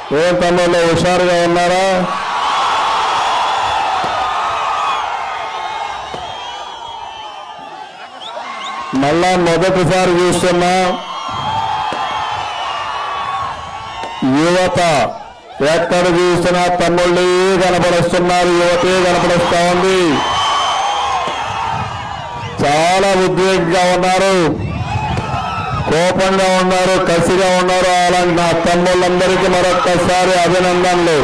ఏ తమ్ముళ్ళు హుషారుగా ఉన్నారా మళ్ళా మొదటిసారి చూస్తున్నా యువత ఎక్కడ చూసినా తమ్ముళ్ళు కనపడుస్తున్నారు యువతే కనపడుస్తా ఉంది చాలా ఉద్వేగంగా ఉన్నారు కోపంగా ఉన్నారు కసిగా ఉన్నారు అలాంటి నా తమ్ముళ్ళందరికీ మరొక్కసారి అభినందనలు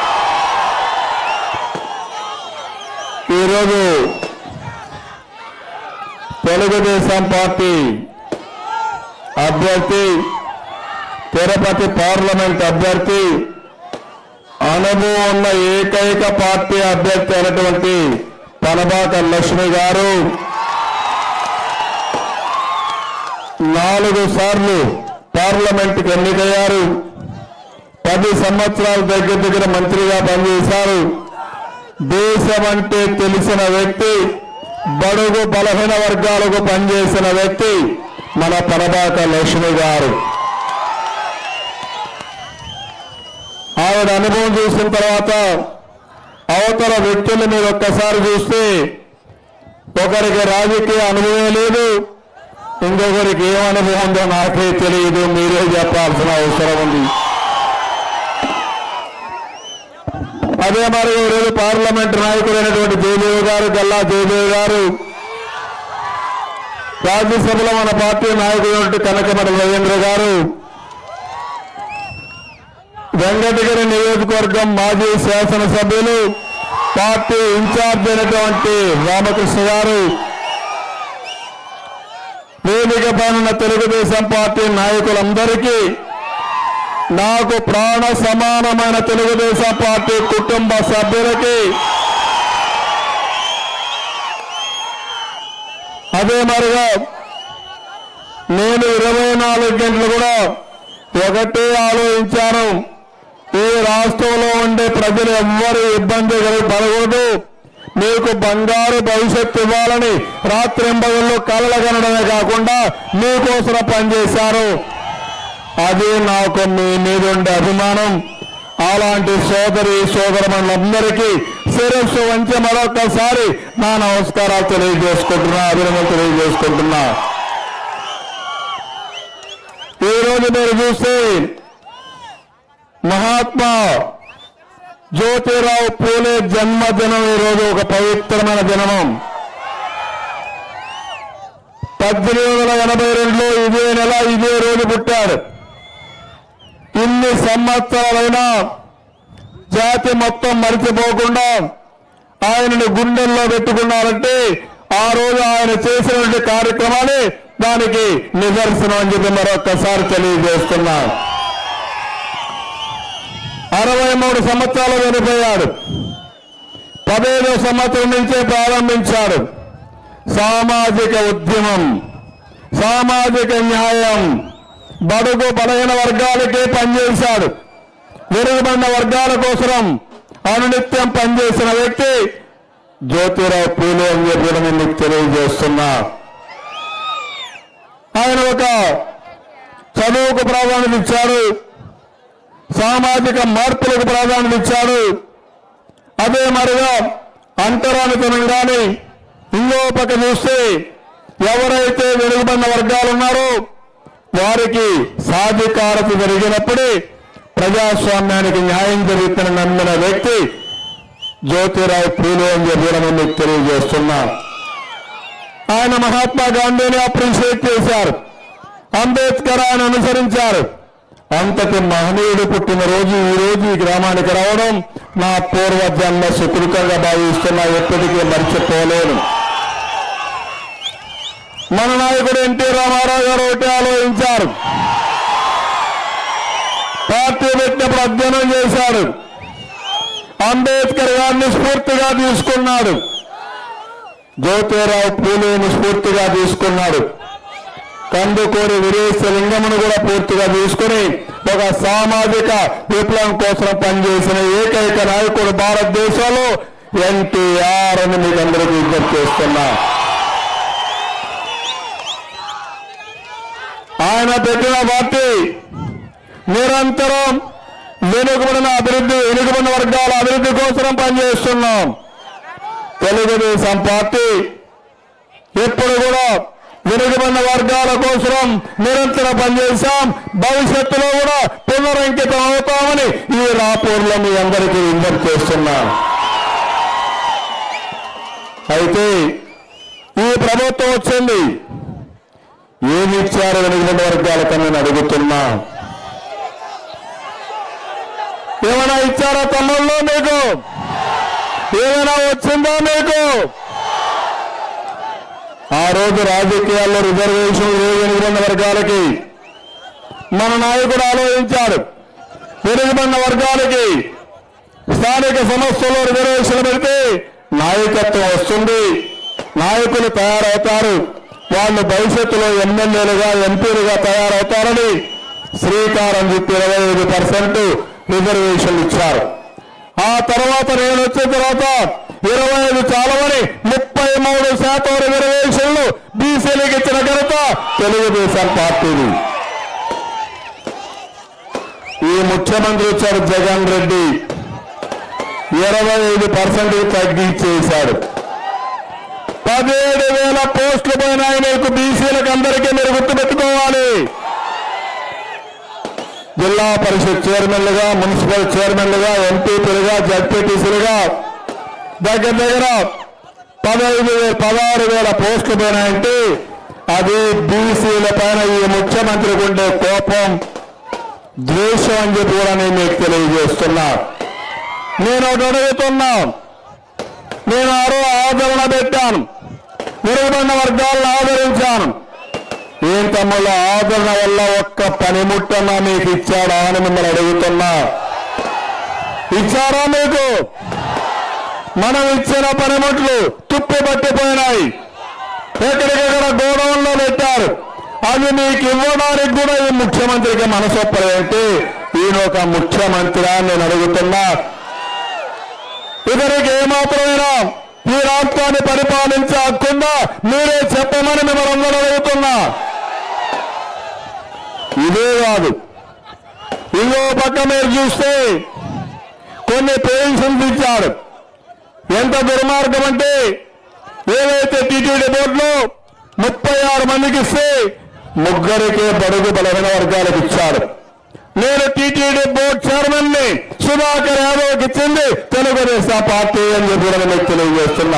ఈరోజు తెలుగుదేశం పార్టీ అభ్యర్థి తిరుపతి పార్లమెంట్ అభ్యర్థి అనుభవం ఉన్న ఏకైక పార్టీ అభ్యర్థి అయినటువంటి పనబాక లక్ష్మి గారు నాలుగు సార్లు పార్లమెంట్కి ఎన్నికయ్యారు పది సంవత్సరాల దగ్గర దగ్గర మంత్రిగా పనిచేశారు దేశం అంటే తెలిసిన వ్యక్తి బడుగు బలహీన వర్గాలకు పనిచేసిన వ్యక్తి మన పనబాక లక్ష్మి గారు ఆవిడ అనుభవం చూసిన తర్వాత అవతల వ్యక్తుల మీద ఒక్కసారి చూస్తే ఒకరికి రాజకీయ అనుభవం లేదు ఇంకొకరికి ఏం అనుభవం ఉందో నాకే తెలియదు మీరే చెప్పాల్సిన అవసరం ఉంది అదే మరి ఈరోజు పార్లమెంట్ నాయకుడైనటువంటి జయదేవ్ గారు గల్లా జయదేవ్ గారు రాజ్యసభలో మన పార్టీ నాయకుడు కనకమడి రవీంద్ర గారు వెంకటగిరి నియోజకవర్గం మాజీ శాసనసభ్యులు పార్టీ ఇన్ఛార్జ్ అయినటువంటి రామకృష్ణ గారు వేదిక పైన తెలుగుదేశం పార్టీ నాయకులందరికీ నాకు ప్రాణ సమానమైన తెలుగుదేశం పార్టీ కుటుంబ సభ్యులకి అదే మరిగా నేను ఇరవై నాలుగు గంటలు కూడా ఒకటే ఆలోచించాను ఈ రాష్ట్రంలో ఉండే ప్రజలు ఎవ్వరు ఇబ్బంది కలిగి పడకూడదు మీకు బంగారు భవిష్యత్తు ఇవ్వాలని రాత్రింబగళ్ళు కలలు కనడమే కాకుండా మీకోసం పనిచేశారు అది నాకు మీ మీద ఉండే అభిమానం అలాంటి సోదరి సోదరమణులందరికీ శిరస్సు వంచి మరొకసారి నా నమస్కారాలు తెలియజేసుకుంటున్నా అభినందనలు తెలియజేసుకుంటున్నా ఈ రోజు మీరు చూస్తే మహాత్మా జ్యోతిరావు పూలే జన్మదినం ఈరోజు ఒక పవిత్రమైన జననం పద్దెనిమిది వందల ఎనభై రెండులో ఇదే నెల ఇదే రోజు పుట్టాడు ఇన్ని సంవత్సరాలైనా జాతి మొత్తం మరిచిపోకుండా ఆయనను గుండెల్లో పెట్టుకున్నారంటే ఆ రోజు ఆయన చేసినటువంటి కార్యక్రమాలే దానికి నిదర్శనం అని చెప్పి మరొక్కసారి తెలియజేస్తున్నా అరవై మూడు సంవత్సరాలు చనిపోయాడు పదహైదో సంవత్సరం నుంచే ప్రారంభించాడు సామాజిక ఉద్యమం సామాజిక న్యాయం బడుగు బలహీన వర్గాలకే పనిచేశాడు వెనుకబడిన వర్గాల కోసం అనునిత్యం పనిచేసిన వ్యక్తి జ్యోతిరావు పూలే అని చెప్పి కూడా నేను మీకు తెలియజేస్తున్నా ఆయన ఒక చదువుకు ప్రాధాన్యత ఇచ్చాడు సామాజిక మార్పులకు ప్రాధాన్యత ఇచ్చాడు అదే మరిగా అంతరానితనం కానీ ఇంకో పక్క చూస్తే ఎవరైతే వెనుకబడిన వర్గాలు ఉన్నారో వారికి సాధికారత జరిగినప్పుడే ప్రజాస్వామ్యానికి న్యాయం జరుగుతుందని నమ్మిన వ్యక్తి జ్యోతిరావు పూలే అని చెప్పి కూడా నేను మీకు తెలియజేస్తున్నా ఆయన మహాత్మా గాంధీని అప్రిషియేట్ చేశారు అంబేద్కర్ ఆయన అనుసరించారు అంతటి మహనీయుడు పుట్టినరోజు ఈ రోజు ఈ గ్రామానికి రావడం నా పూర్వ జన్మ సుకృతంగా భావిస్తున్నా ఎప్పటికీ మర్చిపోలేను మన నాయకుడు ఎన్టీ రామారావు గారు ఒకటి ఆలోచించారు పార్టీ పెట్టినప్పుడు అధ్యయనం చేశాడు అంబేద్కర్ గారిని స్ఫూర్తిగా తీసుకున్నాడు జ్యోతిరావు పూలేని స్ఫూర్తిగా తీసుకున్నాడు కందుకూరి వీరేశలింగమును కూడా పూర్తిగా తీసుకుని ఒక సామాజిక విప్లవం కోసం పనిచేసిన ఏకైక నాయకుడు భారతదేశంలో ఎన్టీఆర్ అని మీకు అందరికీ విజ్ఞప్తి చేస్తున్నా ఆయన పెట్టిన పార్టీ నిరంతరం వెనుకబడిన అభివృద్ధి వెనుకబడిన వర్గాల అభివృద్ధి కోసం పనిచేస్తున్నాం తెలుగుదేశం పార్టీ ఎప్పుడు కూడా వెనుకబడిన వర్గాల కోసం నిరంతరం పనిచేశాం భవిష్యత్తులో కూడా పునరంకితం అవుతామని ఈ రాపూర్లో మీ అందరికీ విజ్ఞప్తి చేస్తున్నాం అయితే ఈ ప్రభుత్వం వచ్చింది ఏమి ఇచ్చారు వెనుకబడిన వర్గాలకు నేను అడుగుతున్నా ఏమైనా ఇచ్చారా తమ్ముళ్ళు మీకు ఏమైనా వచ్చిందా మీకు ఆ రోజు రాజకీయాల్లో రిజర్వేషన్ ఏ వెనుకబడిన వర్గాలకి మన నాయకుడు ఆలోచించాడు వెనుకబడిన వర్గాలకి స్థానిక సంస్థల్లో రిజర్వేషన్ పెడితే నాయకత్వం వస్తుంది నాయకులు తయారవుతారు వాళ్ళు భవిష్యత్తులో ఎమ్మెల్యేలుగా ఎంపీలుగా తయారవుతారని శ్రీకారం చుట్టి ఇరవై ఐదు పర్సెంట్ రిజర్వేషన్లు ఇచ్చారు ఆ తర్వాత నేను వచ్చిన తర్వాత ఇరవై ఐదు చాలవని ముప్పై మూడు శాతం రిజర్వేషన్లు బీసీలకు ఇచ్చిన ఘనత తెలుగుదేశం పార్టీది ఈ ముఖ్యమంత్రి వచ్చాడు జగన్ రెడ్డి ఇరవై ఐదు పర్సెంట్ తగ్గించేశాడు పదిహేడు వేల పోస్టులు పోయినాయి మీకు బీసీలకు అందరికీ మీరు గుర్తుపెట్టుకోవాలి జిల్లా పరిషత్ చైర్మన్లుగా మున్సిపల్ చైర్మన్లుగా ఎంపీపీలుగా జడ్పీటీసీలుగా దగ్గర దగ్గర పదహైదు వేల పదహారు వేల పోస్టులు పోయినాయంటే అది బీసీల పైన ఈ ముఖ్యమంత్రికి ఉండే కోపం ద్వేషం అని చెప్పి కూడా నేను మీకు తెలియజేస్తున్నా నేను ఒకటి అడుగుతున్నా నేను ఆరో ఆదరణ పెట్టాను మెరుగుపడిన వర్గాలను ఆదరించాను ఏం తమ్ముళ్ళ ఆదరణ వల్ల ఒక్క పనిముట్టన్నా మీకు ఇచ్చాడా అని మిమ్మల్ని అడుగుతున్నా ఇచ్చారా మీకు మనం ఇచ్చిన పనిముట్లు తుప్పు పట్టిపోయినాయి ఎక్కడికెక్కడ గోడౌన్లో పెట్టారు అది మీకు ఇవ్వడానికి కూడా ఈ ముఖ్యమంత్రికి మనసొప్పలేంటి ఈయన ఒక ముఖ్యమంత్రి అని నేను అడుగుతున్నా ఇతనికి ఏమాత్రమైనా ఈ రాష్ట్రాన్ని పరిపాలించే హక్కుందా మీరే చెప్పమని మిమ్మల్ని అందరూ అడుగుతున్నా ఇదే కాదు ఇంకో పక్క మీరు చూస్తే కొన్ని పెన్షన్స్ ఇచ్చారు ఎంత దుర్మార్గం అంటే ఏవైతే టీటీడీ బోర్డులో ముప్పై ఆరు మందికి ఇస్తే ముగ్గురికే బడుగు బలహీన వర్గాలకు ఇచ్చారు నేను టీటీడీ బోర్డు చైర్మన్ ని సుధాకర్ యాదవ్కి ఇచ్చింది తెలుగుదేశం పార్టీ అని చెప్పి కూడా మీకు తెలియజేస్తున్నా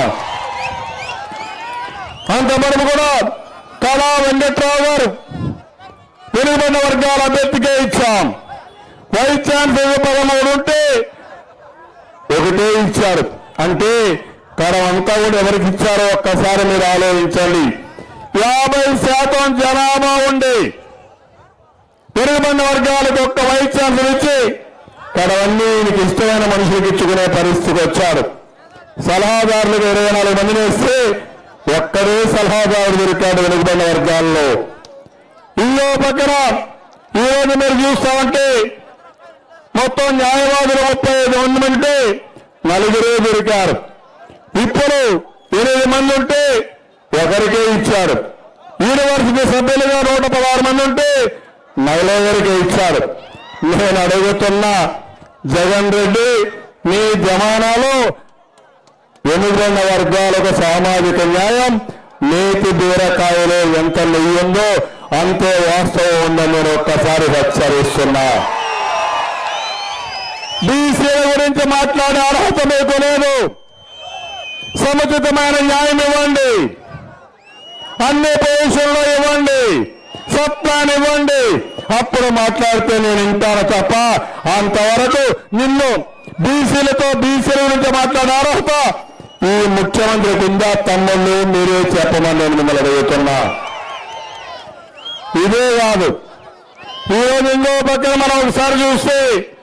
అంతవరకు కూడా కళా వెంకట్రావు గారు వెనుకబడిన వర్గాల అభ్యర్థికే ఇచ్చాం వైస్ ఛాన్సలర్ పదమూడు ఉంటే ఒకటే ఇచ్చారు అంటే కరం అంతా కూడా ఎవరికి ఇచ్చారో ఒక్కసారి మీరు ఆలోచించండి యాభై శాతం జనాభా ఉండి పెరుగుబడిన వర్గాలకు ఒక్క వైస్ ఛాన్సలర్ ఇచ్చి కడవన్నీ ఈయనకి ఇష్టమైన మనుషులకు ఇచ్చుకునే పరిస్థితికి వచ్చారు సలహాదారులకు ఇరవై నాలుగు మందిని ఇస్తే ఒక్కడే సలహాదారుడు దొరికాడు వెనుకబడిన వర్గాల్లో ఇంకో పక్కన ఈ రోజు మీరు చూస్తామంటే మొత్తం న్యాయవాదులు ముప్పై ఐదు మంది ఉంటే నలుగురే దొరికారు ఇప్పుడు ఎనిమిది మంది ఉంటే ఒకరికే ఇచ్చారు యూనివర్సిటీ సభ్యులుగా నూట పదహారు మంది ఉంటే నలుగురికే ఇచ్చారు నేను అడుగుతున్నా జగన్ రెడ్డి మీ జమానాలో వెనుకబడిన వర్గాలకు సామాజిక న్యాయం నేతి బీరకాయలో ఎంత నెయ్యి ఉందో అంతే వాస్తవం ఉందని నేను ఒక్కసారి హెచ్చరిస్తున్నా బీసీల గురించి మాట్లాడే అర్హత మీకు లేదు సముచితమైన న్యాయం ఇవ్వండి అన్ని పొజిషన్లో ఇవ్వండి సత్తాన్ని ఇవ్వండి అప్పుడు మాట్లాడితే నేను వింటాను తప్ప అంతవరకు నిన్ను బీసీలతో బీసీల గురించి మాట్లాడే అర్హత ఈ ముఖ్యమంత్రికి ఉందా తమ్ముళ్ళు మీరే చెప్పమని నేను మిమ్మల్ని అడుగుతున్నా ఇదే కాదు ఈరోజు ఇంకో పక్కన మనం ఒకసారి చూస్తే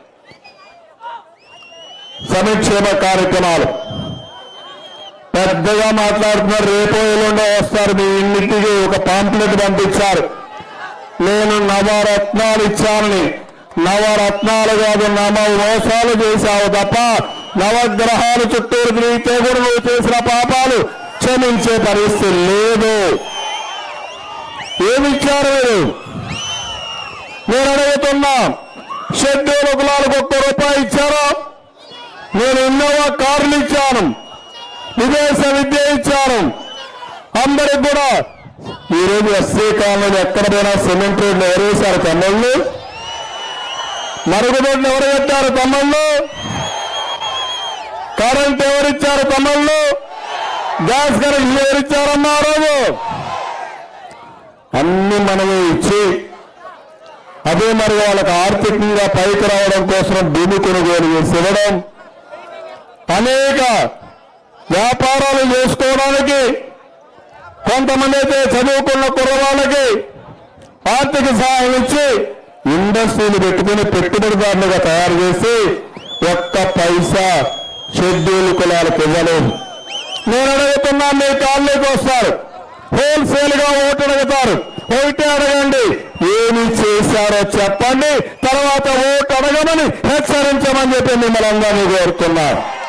సంక్షేమ కార్యక్రమాలు పెద్దగా మాట్లాడుతున్నారు రేపో ఎల్లుండో వస్తారు మీ ఇంటికి ఒక పాంప్లెట్ పంపించారు నేను నవరత్నాలు ఇచ్చానని నవరత్నాలు కాదు నవ మోసాలు చేశావు తప్ప నవగ్రహాలు చుట్టూరు తిరిగితే కూడా నువ్వు చేసిన పాపాలు క్షమించే పరిస్థితి లేదు ఏమిచ్చారు మీరు నేను అడుగుతున్నా షెడ్యూల్ కులాలకు ఒక్క రూపాయి ఇచ్చారా నేను ఇన్నోవా కార్లు ఇచ్చాను విదేశ విద్య ఇచ్చాను అందరికి కూడా ఈరోజు ఎస్సీ కాలనీలో ఎక్కడ పోయినా సిమెంట్ రోడ్లు ఎవరు వేశారు తమ్ముళ్ళు మరుగుదొడ్లు ఎవరు పెట్టారు తమ్ముళ్ళు కరెంట్ ఎవరిచ్చారు తమ్ముళ్ళు గ్యాస్ కరెంట్ ఎవరిచ్చారమ్మా ఆ రోజు అన్ని మనమే ఇచ్చి అదే మరి వాళ్ళకి ఆర్థికంగా పైకి రావడం కోసం భూమి కొనుగోలు చేసి ఇవ్వడం అనేక వ్యాపారాలు చేసుకోవడానికి కొంతమంది అయితే చదువుకున్న కుర్రవాళ్ళకి ఆర్థిక సహాయం ఇచ్చి ఇండస్ట్రీలు పెట్టుకుని పెట్టుబడిదారులుగా తయారు చేసి ఒక్క పైసా షెడ్యూల్ కులాలకు ఇవ్వలేదు నేను అడుగుతున్నా మీ కాలనీకి వస్తారు హోల్సేల్ గా ఓటు అడుగుతారు ఒకటే అడగండి ఏమి చేశారో చెప్పండి తర్వాత ఓటు అడగమని హెచ్చరించమని చెప్పి మిమ్మల్ని అందరినీ కోరుతున్నారు